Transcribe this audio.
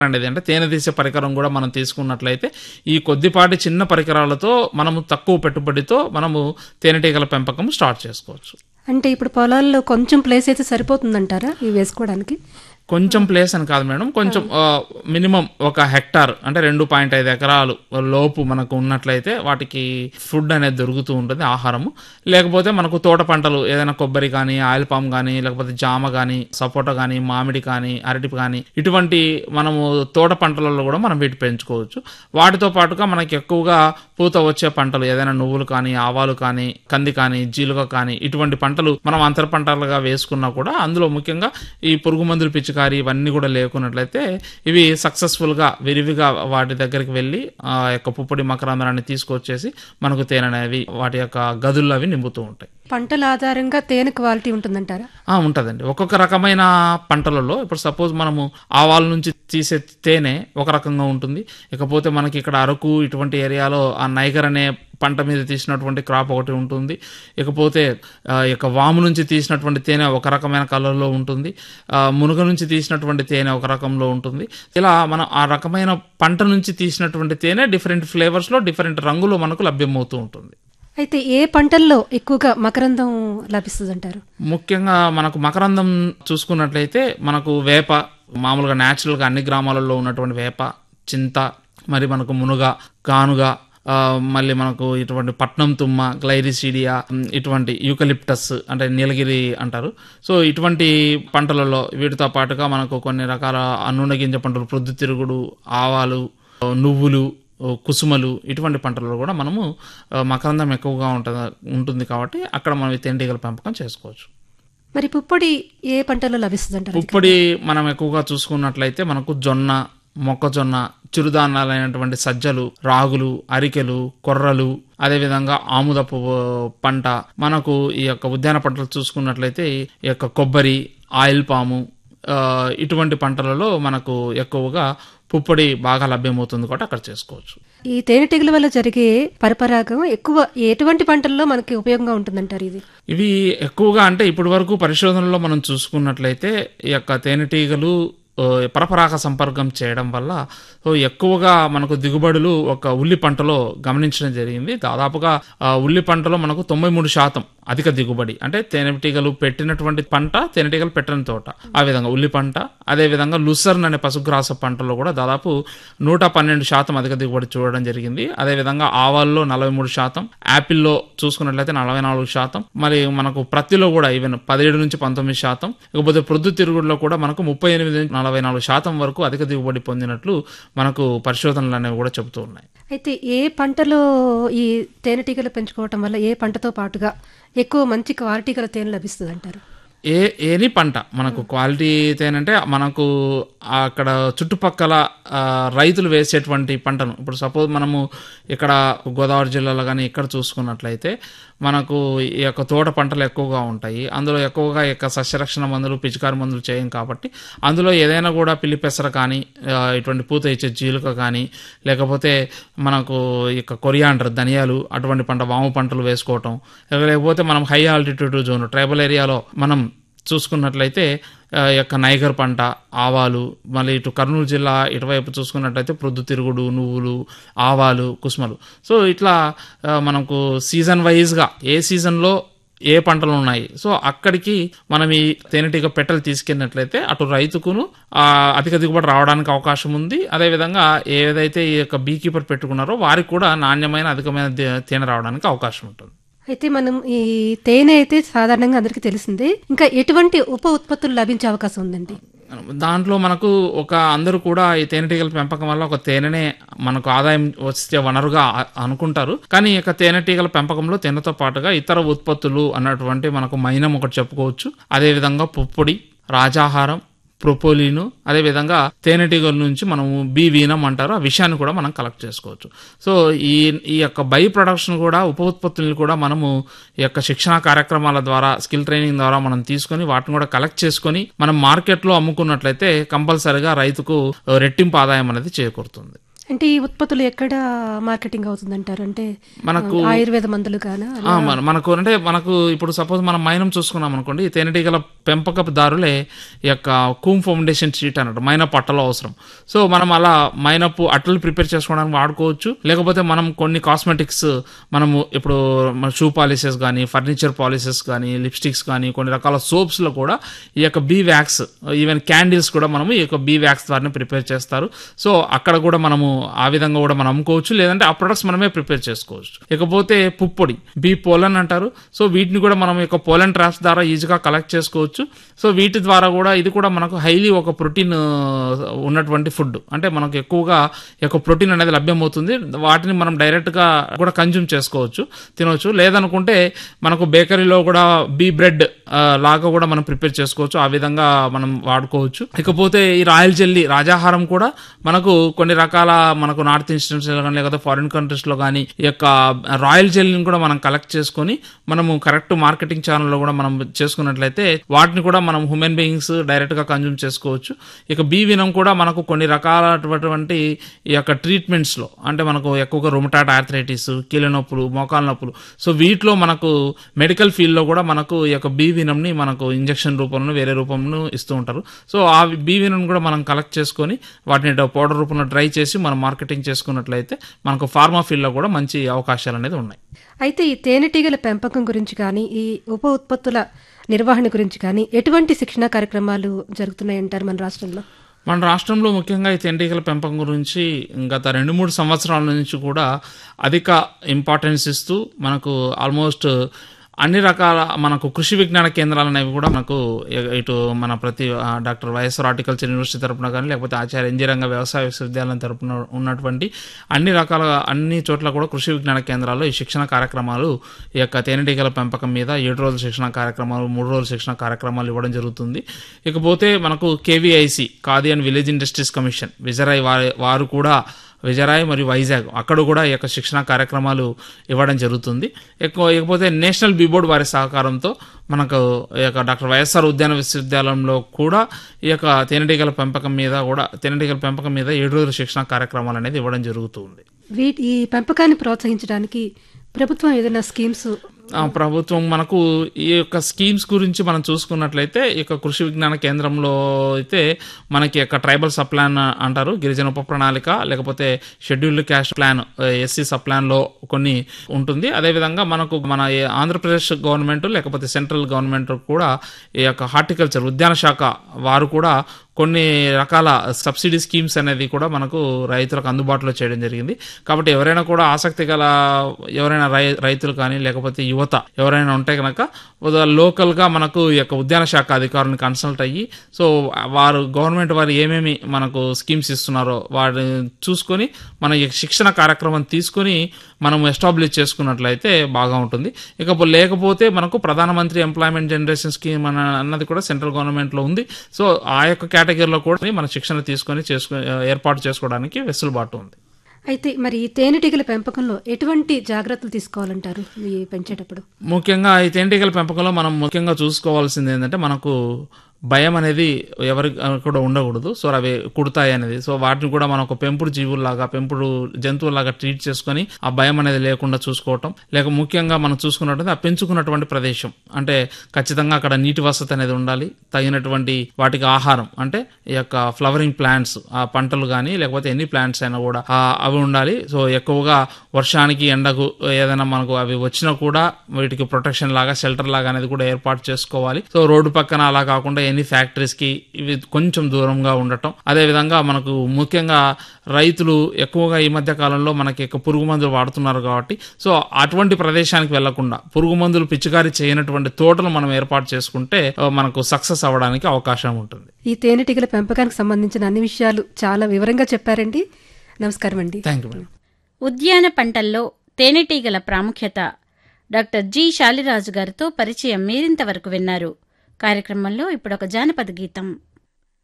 అనేది అంటే తేనె తీసే పరికరం కూడా మనం తీసుకున్నట్లయితే ఈ కొద్దిపాటి చిన్న పరికరాలతో మనము తక్కువ పెట్టుబడితో మనము తేనెటీగల పెంపకం స్టార్ట్ చేసుకోవచ్చు అంటే ఇప్పుడు పొలాల్లో కొంచెం ప్లేస్ అయితే సరిపోతుందంటారా ఇవి వేసుకోవడానికి కొంచెం ప్లేస్ అని కాదు మేడం కొంచెం మినిమం ఒక హెక్టార్ అంటే రెండు పాయింట్ ఐదు ఎకరాలు లోపు మనకు ఉన్నట్లయితే వాటికి ఫుడ్ అనేది దొరుకుతూ ఉంటుంది ఆహారము లేకపోతే మనకు తోట పంటలు ఏదైనా కొబ్బరి కానీ ఆయిల్ పామ్ కానీ లేకపోతే జామ కానీ సపోటా కానీ మామిడి కానీ అరటి కానీ ఇటువంటి మనము తోట పంటలలో కూడా మనం వీటి పెంచుకోవచ్చు వాటితో పాటుగా మనకి ఎక్కువగా పూత వచ్చే పంటలు ఏదైనా నువ్వులు కానీ ఆవాలు కానీ కంది కానీ జీలుగ కానీ ఇటువంటి పంటలు మనం అంతర పంటలుగా వేసుకున్నా కూడా అందులో ముఖ్యంగా ఈ పురుగు మందులు పిచికారి ఇవన్నీ కూడా లేకున్నట్లయితే ఇవి సక్సెస్ఫుల్ గా విరివిగా వాటి దగ్గరికి వెళ్ళి ఆ యొక్క పుప్పొడి మకరంధ్రాన్ని తీసుకొచ్చేసి మనకు తేనె అనేవి వాటి యొక్క గదుల్లో అవి నింపుతూ ఉంటాయి పంటల ఆధారంగా తేనె క్వాలిటీ ఉంటుందంటారా ఆ, ఉంటదండి ఒక్కొక్క రకమైన పంటలలో ఇప్పుడు సపోజ్ మనము ఆవాల నుంచి తీసే తేనె ఒక రకంగా ఉంటుంది ఇకపోతే మనకి ఇక్కడ అరకు ఇటువంటి ఏరియాలో ఆ నైగర్ అనే పంట మీద తీసినటువంటి క్రాప్ ఒకటి ఉంటుంది ఇకపోతే ఆ, ఇక వాము నుంచి తీసినటువంటి తేనె ఒక రకమైన కలర్లో ఉంటుంది ఆ, మునుగ నుంచి తీసినటువంటి తేనె ఒక రకంలో ఉంటుంది ఇలా మనం ఆ రకమైన పంట నుంచి తీసినటువంటి తేనె డిఫరెంట్ ఫ్లేవర్స్లో డిఫరెంట్ రంగులో మనకు లభ్యమవుతూ ఉంటుంది అయితే ఏ పంటల్లో ఎక్కువగా మకరందం లభిస్తుందంటారు ముఖ్యంగా మనకు మకరందం చూసుకున్నట్లయితే మనకు వేప మామూలుగా న్యాచురల్గా అన్ని గ్రామాలలో ఉన్నటువంటి వేప చింత మరి మనకు మునుగ కానుగ ఆ, మళ్ళీ మనకు ఇటువంటి పట్నం తుమ్మ గ్లైరిసీడియా ఉమ్, ఇటువంటి యూకలిప్టస్ అంటే నీలగిరి అంటారు సో ఇటువంటి పంటలలో వీటితో పాటుగా మనకు కొన్ని రకాల నూనె గింజ పంటలు ప్రొద్దుతిరుగుడు ఆవాలు నువ్వులు కుసుమలు ఇటువంటి పంటలలో కూడా మనము ఆ, మకరందం ఎక్కువగా ఉంటుంది ఉంటుంది కాబట్టి అక్కడ మనం ఈ తేనెటీగల పెంపకం చేసుకోవచ్చు మరి పుప్పొడి ఏ పంటలో లభిస్తుందంటారు పుప్పొడి మనం ఎక్కువగా చూసుకున్నట్లయితే మనకు జొన్న మొక్కజొన్న చిరుధాన్యాలైనటువంటి సజ్జలు రాగులు అరికెలు కొర్రలు అదేవిధంగా ఆముదపు పంట మనకు ఈ యొక్క ఉద్యాన పంటలు చూసుకున్నట్లయితే ఈ యొక్క కొబ్బరి ఆయిల్ పాము ఆ, ఇటువంటి పంటలలో మనకు ఎక్కువగా పుప్పొడి బాగా లభ్యమవుతుంది కాబట్టి అక్కడ చేసుకోవచ్చు ఈ తేనెటీగల వల్ల జరిగే పరపరాగం ఎక్కువ ఎటువంటి పంటల్లో మనకి ఉపయోగంగా ఉంటుందంటారు ఇది ఇవి ఎక్కువగా అంటే ఇప్పటి వరకు పరిశోధనలో మనం చూసుకున్నట్లయితే ఈ యొక్క తేనెటీగలు ఆ, పరపరాగ సంపర్కం చేయడం వల్ల సో ఎక్కువగా మనకు దిగుబడులు ఒక ఉల్లి పంటలో గమనించడం జరిగింది దాదాపుగా ఆ, ఉల్లి పంటలో మనకు తొంభై మూడు శాతం అధిక దిగుబడి అంటే తేనెటీగలు పెట్టినటువంటి పంట తేనెటీగలు పెట్టని తోట ఆ విధంగా ఉల్లి పంట అదే విధంగా లుసర్న్ అనే పశుగ్రాస పంటలో కూడా దాదాపు నూట పన్నెండు శాతం అధిక దిగుబడి చూడడం జరిగింది అదే విధంగా ఆవాల్లో నలభై మూడు శాతం యాపిల్లో చూసుకున్నట్లయితే నలభై నాలుగు శాతం మరి మనకు ప్రత్తిలో కూడా ఈవెన్ పదిహేడు నుంచి పంతొమ్మిది శాతం ఇకపోతే ప్రొద్దుతిరుగుడులో కూడా మనకు ముప్పై ఎనిమిది నుంచి నలభై నాలుగు శాతం వరకు అధిక దిగుబడి పొందినట్లు మనకు పరిశోధనలు అనేవి కూడా చెబుతూ ఉన్నాయి అయితే ఏ పంటలో ఈ తేనెటీగలు పెంచుకోవటం వల్ల ఏ పంటతో పాటుగా ఎక్కువ మంచి క్వాలిటీ గల తేనె లభిస్తుంది అంటారు ఏ ఏని పంట మనకు క్వాలిటీ తేనంటే మనకు అక్కడ చుట్టుపక్కల ఆ, రైతులు వేసేటువంటి పంటను ఇప్పుడు సపోజ్ మనము ఇక్కడ గోదావరి జిల్లాలో కానీ ఇక్కడ చూసుకున్నట్లయితే మనకు ఈ యొక్క తోట పంటలు ఎక్కువగా ఉంటాయి అందులో ఎక్కువగా ఈ యొక్క సస్యరక్షణ మందులు పిచికారి మందులు చేయం కాబట్టి అందులో ఏదైనా కూడా పిల్లి పెసర కానీ ఆ, ఇటువంటి పూత ఇచ్చే జీలుక కానీ లేకపోతే మనకు ఈ యొక్క కొరియాండర్ ధనియాలు అటువంటి పంట వాము పంటలు వేసుకోవటం లేకపోతే మనం హై ఆల్టిట్యూడ్ జోన్ ట్రైబల్ ఏరియాలో మనం చూసుకున్నట్లయితే ఆ, ఈ యొక్క నైగర్ పంట ఆవాలు మళ్ళీ ఇటు కర్నూలు జిల్లా ఇటువైపు చూసుకున్నట్లయితే ప్రొద్దుతిరుగుడు నువ్వులు ఆవాలు కుసుమలు సో ఇట్లా ఆ, మనకు సీజన్ వైజ్గా ఏ సీజన్లో ఏ పంటలు ఉన్నాయి సో అక్కడికి మనం ఈ తేనెటీగ పెట్టెలు తీసుకెళ్ళినట్లయితే అటు రైతుకును ఆ, అధిక దిగుబడి రావడానికి అవకాశం ఉంది అదేవిధంగా ఏదైతే ఈ యొక్క బీ కీపర్ పెట్టుకున్నారో వారికి కూడా నాణ్యమైన అధికమైన దే- తేనె రావడానికి అవకాశం ఉంటుంది అయితే మనం ఈ తేనె అయితే సాధారణంగా అందరికీ తెలిసిందే ఇంకా ఎటువంటి ఉప ఉత్పత్తులు లభించే అవకాశం ఉందండి దాంట్లో మనకు ఒక అందరూ కూడా ఈ తేనెటీగల పెంపకం వల్ల ఒక తేనెనే మనకు ఆదాయం వచ్చే వనరుగా అ- అనుకుంటారు కానీ ఈ యొక్క తేనెటీగల పెంపకంలో తేనెతో పాటుగా ఇతర ఉత్పత్తులు అన్నటువంటి మనకు మైనం ఒకటి చెప్పుకోవచ్చు అదేవిధంగా పుప్పొడి రాజాహారం ప్రొపోలిను అదేవిధంగా తేనెటీగల నుంచి మనము బీ వీనం అంటారు ఆ విషయాన్ని కూడా మనం కలెక్ట్ చేసుకోవచ్చు సో ఈ ఈ యొక్క బై ప్రొడక్షన్ కూడా ఉప ఉత్పత్తులను కూడా మనము ఈ యొక్క శిక్షణ కార్యక్రమాల ద్వారా స్కిల్ ట్రైనింగ్ ద్వారా మనం తీసుకొని వాటిని కూడా కలెక్ట్ చేసుకొని మనం మార్కెట్లో అమ్ముకున్నట్లయితే కంపల్సరిగా రైతుకు రెట్టింపు ఆదాయం అనేది చేకూరుతుంది అంటే ఈ ఉత్పత్తులు ఎక్కడ మార్కెటింగ్ అవుతుందంటారు అంటే మనకు ఆయుర్వేద మందులు గానా ఆ, మన మనకు అంటే మనకు ఇప్పుడు సపోజ్ మనం మైనం చూసుకున్నాం అనుకోండి ఈ తేనెటీగల పెంపకదారులే ఈ యొక్క కూమ్ ఫౌండేషన్ షీట్ అన్నట్టు మైనప్ అట్టలు అవసరం సో మనం అలా మైనప్ అట్టలు ప్రిపేర్ చేసుకోవడానికి వాడుకోవచ్చు లేకపోతే మనం కొన్ని కాస్మెటిక్స్ మనము ఇప్పుడు మన షూ పాలిసెస్ కానీ ఫర్నిచర్ పాలిసెస్ కానీ లిప్స్టిక్స్ కానీ కొన్ని రకాల సోప్స్ లో కూడా ఈ యొక్క బీ వ్యాక్స్ ఈవెన్ క్యాండిల్స్ కూడా మనము ఈ యొక్క బీ వ్యాక్స్ ద్వారానే ప్రిపేర్ చేస్తారు సో అక్కడ కూడా మనము ఆ విధంగా కూడా మనం అమ్ముకోవచ్చు లేదంటే ఆ ప్రొడక్ట్స్ మనమే ప్రిపేర్ చేసుకోవచ్చు ఇకపోతే పుప్పొడి బీ పోలన్ అంటారు సో వీటిని కూడా మనం యొక్క పోలన్ ట్రాప్స్ ద్వారా ఈజీగా కలెక్ట్ చేసుకోవచ్చు సో వీటి ద్వారా కూడా ఇది కూడా మనకు హైలీ ఒక ప్రోటీన్ ఉన్నటువంటి ఫుడ్ అంటే మనకు ఎక్కువగా ఈ యొక్క ప్రోటీన్ అనేది లభ్యమవుతుంది వాటిని మనం డైరెక్ట్ గా కూడా కన్జ్యూమ్ చేసుకోవచ్చు తినవచ్చు లేదనుకుంటే మనకు బేకరీలో కూడా బీ బ్రెడ్ లాగా కూడా మనం ప్రిపేర్ చేసుకోవచ్చు ఆ విధంగా మనం వాడుకోవచ్చు ఇకపోతే ఈ రాయల్ జెల్లీ రాజాహారం కూడా మనకు కొన్ని రకాల మనకు నార్త్ ఈస్టర్న్స్ కానీ లేకపోతే ఫారిన్ కంట్రీస్ లో కానీ ఈ యొక్క రాయల్ జెల్లీని కూడా మనం కలెక్ట్ చేసుకొని మనము కరెక్ట్ మార్కెటింగ్ ఛానల్లో కూడా మనం చేసుకున్నట్లయితే వాటిని కూడా మనం హ్యూమన్ బీయింగ్స్ డైరెక్ట్ గా కన్జ్యూమ్ చేసుకోవచ్చు ఇక బీ వినం కూడా మనకు కొన్ని రకాలటువంటి ఈ యొక్క ట్రీట్మెంట్స్ లో అంటే మనకు ఎక్కువగా రొమటాట్ ఆర్థరైటిస్ కీళ్ళ నొప్పులు మోకాల నొప్పులు సో వీటిలో మనకు మెడికల్ ఫీల్డ్ లో కూడా మనకు ఈ యొక్క బీ వినంని మనకు ఇంజెక్షన్ రూపంలో వేరే రూపంలో ఇస్తూ ఉంటారు సో ఆ బీ వినం కూడా మనం కలెక్ట్ చేసుకొని వాటిని పౌడర్ రూపంలో డ్రై చేసి మనం మార్కెటింగ్ చేసుకున్నట్లయితే మనకు ఫార్మా ఫీల్డ్ లో కూడా మంచి అవకాశాలు అనేది ఉన్నాయి అయితే ఈ తేనెటీగల పెంపకం గురించి కానీ ఈ ఉప ఉత్పత్తుల నిర్వహణ గురించి కానీ ఎటువంటి శిక్షణా కార్యక్రమాలు జరుగుతున్నాయంటారు మన రాష్ట్రంలో మన రాష్ట్రంలో ముఖ్యంగా ఈ తేనెటీగల పెంపకం గురించి గత రెండు మూడు సంవత్సరాల నుంచి కూడా అధిక ఇంపార్టెన్స్ ఇస్తూ మనకు ఆల్మోస్ట్ అన్ని రకాల మనకు కృషి విజ్ఞాన కేంద్రాలు అనేవి కూడా మనకు ఇ- ఇటు మన ప్రతి ఆ, డాక్టర్ వైఎస్ఆర్ హార్టికల్చర్ యూనివర్సిటీ తరపున కానీ లేకపోతే ఆచార్య ఇంజనీరింగ్ వ్యవసాయ విశ్వవిద్యాలయం తరపున ఉన్నటువంటి అన్ని రకాల అన్ని చోట్ల కూడా కృషి విజ్ఞాన కేంద్రాల్లో ఈ శిక్షణ కార్యక్రమాలు ఈ యొక్క తేనెటీగల పెంపకం మీద ఏడు రోజుల శిక్షణ కార్యక్రమాలు మూడు రోజుల శిక్షణ కార్యక్రమాలు ఇవ్వడం జరుగుతుంది ఇకపోతే మనకు KVIC Khadi and village industries commission విజరాయ్ వారి వారు కూడా విజయరాయ్ మరియు వైజాగ్ అక్కడ కూడా ఈ యొక్క శిక్షణ కార్యక్రమాలు ఇవ్వడం జరుగుతుంది ఎక్కువ ఇకపోతే నేషనల్ బీ బోర్డ్ వారి సహకారంతో మనకు ఈ యొక్క డాక్టర్ వైఎస్ఆర్ ఉద్యాన విశ్వవిద్యాలయంలో కూడా ఈ యొక్క తేనెటీగల పెంపకం మీద కూడా తేనెటీగల పెంపకం మీద ఏడు రోజుల శిక్షణ కార్యక్రమాలు అనేది ఇవ్వడం జరుగుతుంది వీటి ఈ పెంపకాన్ని ప్రోత్సహించడానికి ప్రభుత్వం ఏదైనా స్కీమ్స్ ఆ, ప్రభుత్వం మనకు ఈ యొక్క స్కీమ్స్ గురించి మనం చూసుకున్నట్లయితే ఈ యొక్క కృషి విజ్ఞాన కేంద్రంలో అయితే మనకి యొక్క ట్రైబల్ సప్లాన్ అంటారు గిరిజన ఉప ప్రణాళిక లేకపోతే scheduled caste plan SC subplan లో కొన్ని ఉంటుంది అదేవిధంగా మనకు మన ఏ ఆంధ్రప్రదేశ్ గవర్నమెంట్ లేకపోతే సెంట్రల్ గవర్నమెంట్ కూడా ఈ యొక్క హార్టికల్చర్ ఉద్యాన శాఖ వారు కూడా కొన్ని రకాల సబ్సిడీ స్కీమ్స్ అనేది కూడా మనకు రైతులకు అందుబాటులో చేయడం జరిగింది కాబట్టి ఎవరైనా కూడా ఆసక్తి గల ఎవరైనా రై- రైతులు కానీ లేకపోతే యువత ఎవరైనా ఉంటే కనుక లోకల్ గా మనకు ఈ యొక్క ఉద్యాన శాఖ అధికారులను కన్సల్ట్ అయ్యి సో వారు గవర్నమెంట్ వారు ఏమేమి మనకు స్కీమ్స్ ఇస్తున్నారో వాటిని చూసుకొని మన ఈ శిక్షణ కార్యక్రమం తీసుకొని మనం ఎస్టాబ్లిష్ చేసుకున్నట్లయితే బాగా ఉంటుంది ఇక లేకపోతే మనకు ప్రధానమంత్రి ఎంప్లాయ్మెంట్ జనరేషన్ స్కీమ్ అన్న అన్నది కూడా సెంట్రల్ గవర్నమెంట్ లో ఉంది సో ఆ యొక్క కేటగిరీలో కూడా మన శిక్షణ తీసుకొని చేసుకు ఏర్పాటు చేసుకోవడానికి వెసులుబాటు ఉంది అయితే మరి ఈ తేనెటీగల పెంపకంలో ఎటువంటి జాగ్రత్తలు తీసుకోవాలంటారు ఈ పెంచేటప్పుడు ముఖ్యంగా ఈ తేనెటీగల పెంపకంలో మనం ముఖ్యంగా చూసుకోవాల్సింది ఏంటంటే మనకు భయం అనేది ఎవరికి కూడా ఉండకూడదు సో అవి కుడతాయి అనేది సో వాటిని కూడా మనం ఒక పెంపుడు జీవుల్లాగా పెంపుడు జంతువులాగా ట్రీట్ చేసుకొని ఆ భయం అనేది లేకుండా చూసుకోవటం లేక ముఖ్యంగా మనం చూసుకున్నట్టు ఆ పెంచుకున్నటువంటి ప్రదేశం అంటే ఖచ్చితంగా అక్కడ నీటి వసతి అనేది ఉండాలి తగినటువంటి వాటికి ఆహారం అంటే ఈ యొక్క ఫ్లవరింగ్ ప్లాంట్స్ ఆ పంటలు కానీ లేకపోతే ఎన్ని ప్లాంట్స్ అయినా కూడా ఆ అవి ఉండాలి సో ఎక్కువగా వర్షానికి ఎండకు ఏదైనా మనకు అవి వచ్చినా కూడా వీటికి ప్రొటెక్షన్ లాగా షెల్టర్ లాగా అనేది కూడా ఏర్పాటు చేసుకోవాలి సో రోడ్డు పక్కన అలా కాకుండా ఎన్ని ఫ్యాక్టరీస్ కి ఇవి కొంచెం దూరంగా ఉండటం అదే విధంగా మనకు ముఖ్యంగా రైతులు ఎక్కువగా ఈ మధ్య కాలంలో మనకి ఎక్కువ పురుగు మందులు వాడుతున్నారు కాబట్టి సో అటువంటి ప్రదేశానికి వెళ్లకుండా పురుగు మందులు పిచికారీ చేయనటువంటి తోటలు మనం ఏర్పాటు చేసుకుంటే ఆ, మనకు సక్సెస్ అవ్వడానికి అవకాశం ఉంటుంది ఈ తేనెటీగల పెంపకానికి సంబంధించిన అన్ని విషయాలు చాలా వివరంగా చెప్పారండి నమస్కారం అండి థ్యాంక్ యూ మేడం ఉద్యాన పంటల్లో తేనెటీగల ప్రాముఖ్యత డాక్టర్ జి శాలిరాజు గారితో పరిచయం మీరింతవరకు విన్నారు కార్యక్రమంలో ఇప్పుడొక జానపద గీతం